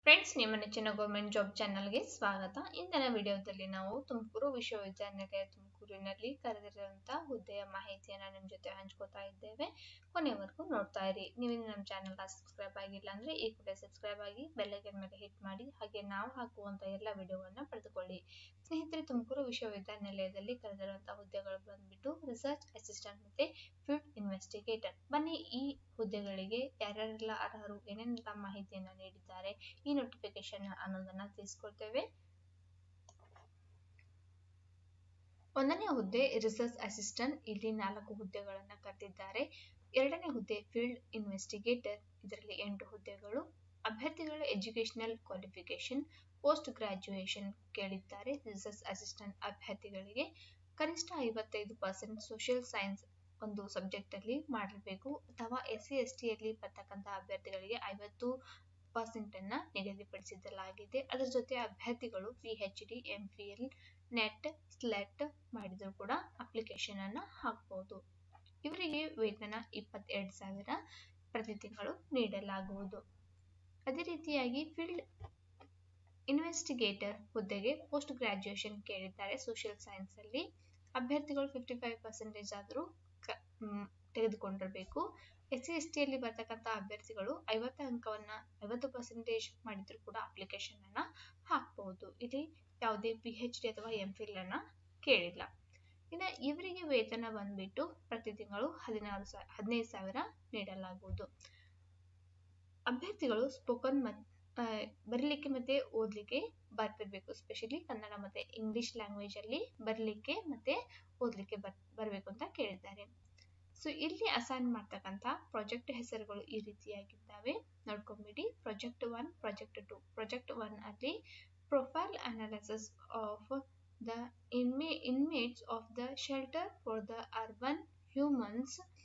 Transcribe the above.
friends ನಿಮ್ಮ ನೆಚ್ಚಿನ government job ಚಾನಲ್ಗೆ ಸ್ವಾಗತ ಇಂದಿನ ವಿಡಿಯೋದಲ್ಲಿ ನಾವು ತುಮಕೂರು ವಿಶ್ವವಿದ್ಯಾನಿಲಯ ತುಮಕೂರಿನಲ್ಲಿ ಕರೆದಿರುವಂತಹ ಹುದ್ದೆಯ ಮಾಹಿತಿಯನ್ನು ನಿಮ್ಮ ಜೊತೆ ಹಂಚ್ಕೋತಾ ಇದ್ದೇವೆ ಕೊನೆವರೆಗೂ ನೋಡ್ತಾ ಇರಿ ನೀವು ನಮ್ಮ ಚಾನಲ್ನ ಸಬ್ಸ್ಕ್ರೈಬ್ ಆಗಿಲ್ಲ ಅಂದ್ರೆ ಈ ಕೂಡ ಸಬ್ಸ್ಕ್ರೈಬ್ ಆಗಿ ಬೆಲ್ಲೈಕನ್ ಮೇಲೆ ಹಿಟ್ ಮಾಡಿ ಹಾಗೆ ನಾವು ಹಾಕುವಂತ ಎಲ್ಲ ವಿಡಿಯೋವನ್ನ ಪಡೆದುಕೊಳ್ಳಿ ಸ್ನೇಹಿತರೆ ತುಮಕೂರು ವಿಶ್ವವಿದ್ಯಾನಿಲಯದಲ್ಲಿ ಕರೆದಿರುವಂತಹ ಹುದ್ದೆಗಳು ಬಂದ್ಬಿಟ್ಟು ರಿಸರ್ಚ್ ಅಸಿಸ್ಟೆಂಟ್ ಮತ್ತೆ ಫೀಲ್ಡ್ ಇನ್ವೆಸ್ಟಿಗೇಟರ್ ಬನ್ನಿ ಈ ಹುದ್ದೆಗಳಿಗೆ ಯಾರ್ಯಾರೆಲ್ಲ ಅರ್ಹರು ಏನೇನೆಲ್ಲ ಮಾಹಿತಿಯನ್ನ ನೀಡಿದ್ದಾರೆ ಈ ನೋಟಿಫಿಕೇಶನ್ ಅನ್ನೋದನ್ನ ತಿಳಿಸ್ಕೊಡ್ತೇವೆ ಒಂದನೇ ಹುದ್ದೆ ರಿಸರ್ಚ್ ಅಸಿಸ್ಟೆಂಟ್ ಇಲ್ಲಿ ನಾಲ್ಕು ಹುದ್ದೆಗಳನ್ನ ಕರೆದಿದ್ದಾರೆ ಎರಡನೇ ಹುದ್ದೆ ಫೀಲ್ಡ್ ಇನ್ವೆಸ್ಟಿಗೇಟರ್ ಇದರಲ್ಲಿ ಎಂಟು ಹುದ್ದೆಗಳು ಅಭ್ಯರ್ಥಿಗಳ ಎಜುಕೇಶನಲ್ ಕ್ವಾಲಿಫಿಕೇಶನ್ ಪೋಸ್ಟ್ ಗ್ರಾಜ್ಯುಯೇಷನ್ ಕೇಳಿದ್ದಾರೆ ರಿಸರ್ಚ್ ಅಸಿಸ್ಟೆಂಟ್ ಅಭ್ಯರ್ಥಿಗಳಿಗೆ ಕನಿಷ್ಠ ಐವತ್ತೈದು ಪರ್ಸೆಂಟ್ ಸೋಷಿಯಲ್ ಸೈನ್ಸ್ ಒಂದು ಸಬ್ಜೆಕ್ಟ್ ಅಲ್ಲಿ ಮಾಡಿರಬೇಕು ಅಥವಾ ಎಸ್ ಸಿ ಎಸ್ ಟಿಯಲ್ಲಿ ಬರ್ತಕ್ಕಂಥ ಅಭ್ಯರ್ಥಿಗಳಿಗೆ ಐವತ್ತು ಪರ್ಸೆಂಟ್ ಅನ್ನ ನಿಗದಿಪಡಿಸಲಾಗಿದೆ ಅದರ ಜೊತೆ ಅಭ್ಯರ್ಥಿಗಳು P H D M P L NET SLET ಮಾಡಿದ್ರು ಕೂಡ ಅಪ್ಲಿಕೇಶನ್ ಅನ್ನ ಹಾಕಬಹುದು ಇವರಿಗೆ ವೇತನ ಇಪ್ಪತ್ತೆರಡು ಸಾವಿರ ಪ್ರತಿ ತಿಂಗಳು ನೀಡಲಾಗುವುದು ಅದೇ ರೀತಿಯಾಗಿ ಫೀಲ್ಡ್ ಇನ್ವೆಸ್ಟಿಗೇಟರ್ ಹುದ್ದೆಗೆ ಪೋಸ್ಟ್ ಗ್ರಾಜ್ಯುಯೇಷನ್ ಕೇಳಿದ್ದಾರೆ ಸೋಷಿಯಲ್ ಸೈನ್ಸ್ ಅಲ್ಲಿ ಅಭ್ಯರ್ಥಿಗಳು ಫಿಫ್ಟಿ ಫೈವ್ ಪರ್ಸೆಂಟೇಜ್ ಆದರೂ ತೆಗೆದುಕೊಂಡಿರಬೇಕು ಎಸ್ ಸಿ ಎಸ್ ಟಿಯಲ್ಲಿ ಬರ್ತಕ್ಕಂಥ ಅಭ್ಯರ್ಥಿಗಳು ಐವತ್ತು ಅಂಕವನ್ನ ಐವತ್ತು ಪರ್ಸೆಂಟೇಜ್ ಮಾಡಿದ್ರು ಕೂಡ ಅಪ್ಲಿಕೇಶನ್ ಅನ್ನ ಹಾಕಬಹುದು ಇಲ್ಲಿ ಯಾವುದೇ ಪಿ ಎಚ್ ಡಿ ಅಥವಾ ಎಂ ಫಿಲ್ ಅನ್ನ ಕೇಳಿಲ್ಲ ಇನ್ನು ಇವರಿಗೆ ವೇತನ ಬಂದ್ಬಿಟ್ಟು ಪ್ರತಿ ತಿಂಗಳು ಹದಿನಾರು ಸಾವಿರ ಹದಿನೈದು ಸಾವಿರ ನೀಡಲಾಗುವುದು ಅಭ್ಯರ್ಥಿಗಳು ಸ್ಪೋಕನ್ ಮತ್ ಬರಲಿಕ್ಕೆ ಮತ್ತೆ ಓದಲಿಕ್ಕೆ ಬರ್ತಿರ್ಬೇಕು ಸ್ಪೆಷಲಿ ಕನ್ನಡ ಮತ್ತೆ ಇಂಗ್ಲಿಷ್ ಲ್ಯಾಂಗ್ವೇಜ್ ಅಲ್ಲಿ ಬರಲಿಕ್ಕೆ ಮತ್ತೆ ಓದಲಿಕ್ಕೆ ಬರ್ ಬರಬೇಕು ಅಂತ ಕೇಳಿದ್ದಾರೆ ಸೊ ಇಲ್ಲಿ ಅಸೈನ್ ಮಾಡ್ತಕ್ಕಂಥ ಪ್ರಾಜೆಕ್ಟ್ ಹೆಸರುಗಳು ಈ ರೀತಿಯಾಗಿದ್ದಾವೆ ನೋಡ್ಕೊಂಬಿಡಿ project one project two project one ಅಲ್ಲಿ profile analysis of the inma inmates of the shelter for the urban humans